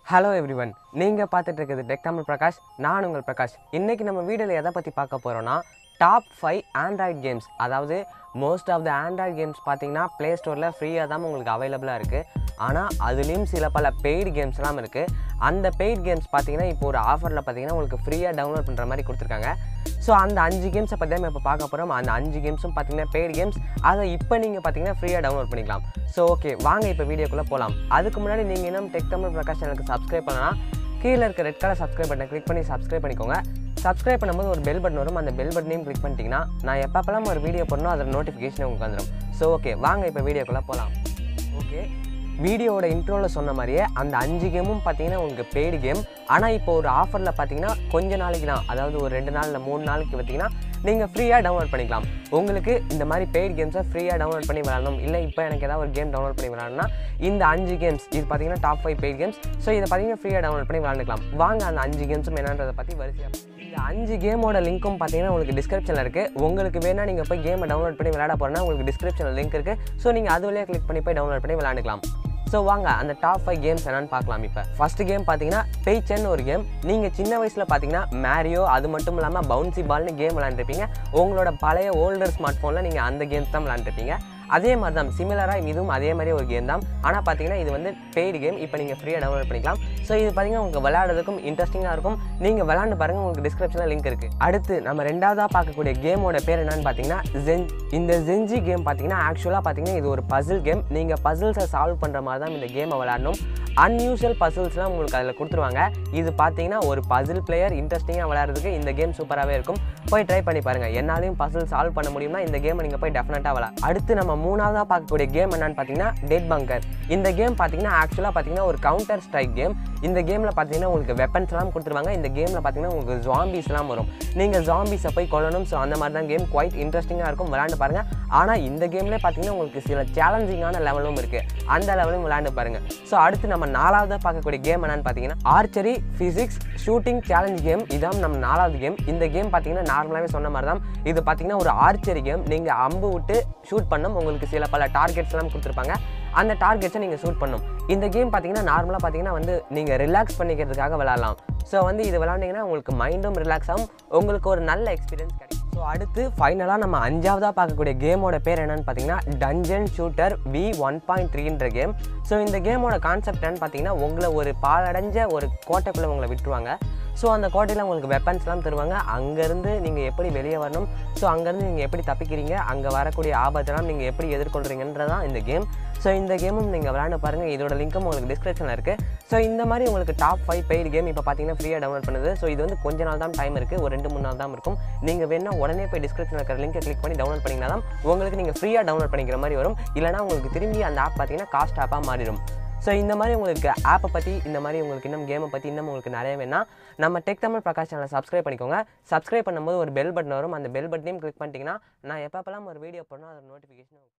hello everyone நீங்கள் பார்த்துட்டு இருக்கிறது டெக் தமிழ் பிரகாஷ் நான் உங்கள் பிரகாஷ் இன்றைக்கி நம்ம வீடியோவில் எதை பற்றி பார்க்க போகிறோன்னா டாப் ஃபைவ் ஆண்ட்ராய்ட் கேம்ஸ் அதாவது most of the Android games பார்த்தீங்கன்னா ப்ளே ஸ்டோரில் ஃப்ரீயாக தான் உங்களுக்கு அவைலபிளாக இருக்குது ஆனால் அதுலேயும் சில பல பெய்டு கேம்ஸ்லாம் இருக்குது அந்த பெய்ட் கேம்ஸ் பார்த்தீங்கன்னா இப்போ ஒரு ஆஃபரில் பார்த்தீங்கன்னா உங்களுக்கு ஃப்ரீயாக டவுன்லோட் பண்ணுற மாதிரி கொடுத்துருக்காங்க ஸோ அந்த அஞ்சு கேம்ஸை பற்றி தான் இப்போ பார்க்க போகிறோம் அந்த அஞ்சு கேம்ஸும் பார்த்தீங்கன்னா பெய்டு கேம்ஸ் அதை இப்போ நீங்கள் பார்த்தீங்கன்னா ஃப்ரீயாக டவுன்லோட் பண்ணிக்கலாம் ஸோ ஓகே வாங்க இப்போ வீடியோக்குள்ளே போகலாம் அதுக்கு முன்னாடி நீங்கள் இன்னும் டெக் தமிழ் பிரகாஷ் சேனலுக்கு சப்ஸ்கிரைப் பண்ணலாம் கீழே இருக்க ரெட் கலர் சப்ஸ்கிரைப் பட்டனை கிளிக் பண்ணி சப்ஸ்கிரைப் பண்ணிக்கோங்க சப்ஸ்கிரைப் பண்ணும்போது ஒரு பெல் பட்டன் வரும் அந்த பெல் பட்டனையும் கிளிக் பண்ணிட்டீங்கன்னா நான் எப்பப்பெல்லாம் ஒரு வீடியோ பண்ணணும் அதோட நோட்டிஃபிகேஷன் உங்களுக்கு வந்துடும் ஸோ ஓகே வாங்க இப்போ வீடியோக்குள்ளே போகலாம் ஓகே வீடியோவோட இன்ட்ரோவில் சொன்ன மாதிரியே அந்த அஞ்சு கேமும் பார்த்தீங்கன்னா உங்களுக்கு பெய்டு கேம் ஆனால் இப்போ ஒரு ஆஃபரில் பார்த்தீங்கன்னா கொஞ்ச நாளைக்கு தான் அதாவது ஒரு ரெண்டு நாள் இல்லை மூணு நாளைக்கு பார்த்தீங்கன்னா நீங்கள் ஃப்ரீயாக டவுன்லோட் பண்ணிக்கலாம் உங்களுக்கு இந்த மாதிரி பெய்டு கேம்ஸை ஃப்ரீயாக டவுன்லோட் பண்ணி விளாடணும் இல்லை இப்போ எனக்கு ஏதாவது ஒரு கேம் டவுன்லோட் பண்ணி விளாடணும்னா இந்த அஞ்சு கேம்ஸ் இது பார்த்தீங்கன்னா top five paid games so இதை பார்த்தீங்கன்னா ஃப்ரீயாக டவுன்லோட் பண்ணி விளாண்டுக்கலாம் வாங்க அந்த அஞ்சு கேம்ஸும் என்னன்றதை பற்றி வரிசையாக இந்த அஞ்சு கேமோட லிங்க்கும் பார்த்தீங்கன்னா உங்களுக்கு டிஸ்கிரிப்ஷனில் இருக்குது உங்களுக்கு வேணால் நீங்கள் போய் கேமை டவுன்லோட் பண்ணி விளையாட போகிறேன்னா உங்களுக்கு டிஸ்கிரிப்ஷனில் லிங்க் இருக்குது ஸோ நீங்கள் அது வழியாக கிளிக் பண்ணி போய் டவுன்லோட் பண்ணி விளையாண்டுக்கலாம் ஸோ வாங்க அந்த டாப் ஃபைவ் கேம்ஸ் என்னன்னு பார்க்கலாம் இப்போ ஃபர்ஸ்ட் கேம் பார்த்தீங்கன்னா பெய்ச்சன் ஒரு கேம் நீங்கள் சின்ன வயசில் பார்த்தீங்கன்னா மேரியோ அது மட்டும் இல்லாமல் பவுன்சி பால்னு கேம் விளாண்டுருப்பீங்க உங்களோட பழைய ஓல்டர் ஸ்மார்ட் ஃபோனில் நீங்கள் அந்த கேம்ஸ் தான் விளாண்டுருப்பீங்க அதே மாதிரி தான் சிமிலராக இதுவும் அதே மாதிரி ஒரு கேம் தான் ஆனால் பார்த்தீங்கன்னா இது வந்து பெய்டு கேம் இப்போ நீங்கள் ஃப்ரீயாக டவுன்லோட் பண்ணிக்கலாம் ஸோ இது பார்த்தீங்கன்னா உங்களுக்கு விளையாடுறதுக்கும் இன்ட்ரெஸ்டிங்காக இருக்கும் நீங்கள் விளாண்டு பாருங்கள் உங்களுக்கு டிஸ்கிரிப்ஷனில் லிங்க் இருக்குது அடுத்து நம்ம ரெண்டாவதாக பார்க்கக்கூடிய கேமோட பேர் என்னன்னு பார்த்தீங்கன்னா ஜென் இந்த ஜென்ஜி கேம் பார்த்தீங்கன்னா ஆக்சுவலாக பார்த்தீங்கன்னா இது ஒரு பசில் கேம் நீங்கள் பசில்ஸை சால்வ் பண்ணுற மாதிரி தான் இந்த கேமை விளாடணும் அன்யூஷுவல் பசில்ஸ்லாம் உங்களுக்கு அதில் கொடுத்துருவாங்க இது பார்த்தீங்கன்னா ஒரு பசில் பிளேயர் இன்ட்ரெஸ்டிங்காக விளையாடுறதுக்கு இந்த கேம் சூப்பராகவே இருக்கும் போய் ட்ரை பண்ணி பாருங்கள் என்னாலையும் பசில் சால்வ் பண்ண முடியும்னா இந்த கேமை நீங்கள் போய் டெஃபினட்டாக விளாட அடுத்து நம்ம மூணாவதாக பார்க்கக்கூடிய கேம் என்னன்னு பார்த்தீங்கன்னா டெட் பங்கர் இந்த கேம் பார்த்தீங்கன்னா ஆக்சுவலாக பார்த்தீங்கன்னா ஒரு கவுண்டர் ஸ்ட்ரைக் கேம் இந்த கேமில் பார்த்தீங்கன்னா உங்களுக்கு வெப்பன்ஸ்லாம் கொடுத்துருவாங்க இந்த கேமில் பார்த்தீங்கன்னா உங்களுக்கு ஜாம்பிஸ்லாம் வரும் நீங்கள் ஜாம்பிஸை போய் கொல்லணும் ஸோ அந்த மாதிரி தான் கேம் குவைட் இன்ட்ரெஸ்டிங்காக இருக்கும் விளாண்டு பாருங்கள் ஆனால் இந்த கேம்லேயே பார்த்தீங்கன்னா உங்களுக்கு சில சேலஞ்சிங்கான லெவலும் இருக்குது அந்த லெவலும் விளாண்டு பாருங்கள் ஸோ அடுத்து நம்ம நாலாவதாக பார்க்கக்கூடிய கேம் என்னன்னு பார்த்தீங்கன்னா archery physics shooting challenge game இதான் நம்ம நாலாவது கேம் இந்த கேம் பார்த்தீங்கன்னா நார்மலாகவே சொன்ன மாதிரி தான் இது பார்த்தீங்கன்னா ஒரு ஆர்ச்சரி கேம் நீங்கள் அம்பு விட்டு ஷூட் பண்ணும் உங்களுக்கு சில பல டார்கெட்ஸ்லாம் கொடுத்துருப்பாங்க அந்த டார்கெட்ஸை நீங்கள் ஷூட் பண்ணும் இந்த கேம் பார்த்தீங்கன்னா நார்மலாக பார்த்தீங்கன்னா வந்து நீங்கள் ரிலாக்ஸ் பண்ணிக்கிறதுக்காக விளாட்லாம் ஸோ வந்து இது விளாண்டிங்கன்னா உங்களுக்கு மைண்டும் ரிலாக்ஸ் ஆகும் உங்களுக்கு ஒரு நல்ல எக்ஸ்பீரியன்ஸ் கிடைக்கும் ஸோ அடுத்து ஃபைனலாக நம்ம அஞ்சாவதாக பார்க்கக்கூடிய கேமோட பேர் என்னன்னு பார்த்தீங்கன்னா dungeon shooter V one point த்ரீன்ற கேம் ஸோ இந்த கேமோட கான்செப்ட் என்னன்னு பார்த்தீங்கன்னா உங்களை ஒரு பாலடைஞ்ச ஒரு கோட்டைக்குள்ளே உங்களை விட்டுருவாங்க ஸோ அந்த கோட்டையில் உங்களுக்கு வெப்பன்ஸ்லாம் தருவாங்க அங்கேருந்து நீங்கள் எப்படி வெளியே வரணும் ஸோ அங்கேருந்து நீங்கள் எப்படி தப்பிக்கிறீங்க அங்கே வரக்கூடிய ஆபத்தெல்லாம் நீங்கள் எப்படி எதிர்கொள்கிறீங்கன்றதான் இந்த கேம் ஸோ இந்த கேமும் நீங்கள் விளாண்டு பாருங்கள் இதோட லிங்க்கும் உங்களுக்கு டிஸ்கிரிப்ஷனில் இருக்குது ஸோ இந்த மாதிரி உங்களுக்கு டாப் ஃபைவ் பெய்டு கேம் இப்போ பார்த்தீங்கன்னா ஃப்ரீயாக டவுன்லோட் பண்ணுது ஸோ இது வந்து கொஞ்ச நாள் தான் டைம் இருக்குது ஒரு ரெண்டு மூணு நாள் தான் இருக்கும் நீங்கள் வேணா உடனே போய் டிஸ்கிரிப்ஷனில் இருக்கிற லிங்கை கிளிக் பண்ணி டவுன்லோட் பண்ணிங்கன்னா தான் உங்களுக்கு நீங்கள் ஃப்ரீயாக டவுன்லோட் பண்ணிக்கிற மாதிரி வரும் இல்லைனா உங்களுக்கு திரும்பி அந்த ஆப் பார்த்தீங்கன்னா காஸ்ட் ஆப்பாக மாறிடும் ஸோ இந்த மாதிரி உங்களுக்கு ஆப்பை பற்றி இந்த மாதிரி உங்களுக்கு இன்னும் கேமை பற்றி இன்னும் உங்களுக்கு நிறைய வேணா நம்ம டெக் தமிழ் பிரகாஷ் சேனலை சப்ஸ்கிரைப் பண்ணிக்கோங்க சப்ஸ்கிரைப் பண்ணும்போது ஒரு பெல் பட்டன் வரும் அந்த பெல் பட்டனையும் கிளிக் பண்ணிட்டீங்கன்னா நான் எப்பப்பெல்லாம் ஒரு வீடியோ பண்ணணும் அதோட நோட்டிஃபிகேஷன்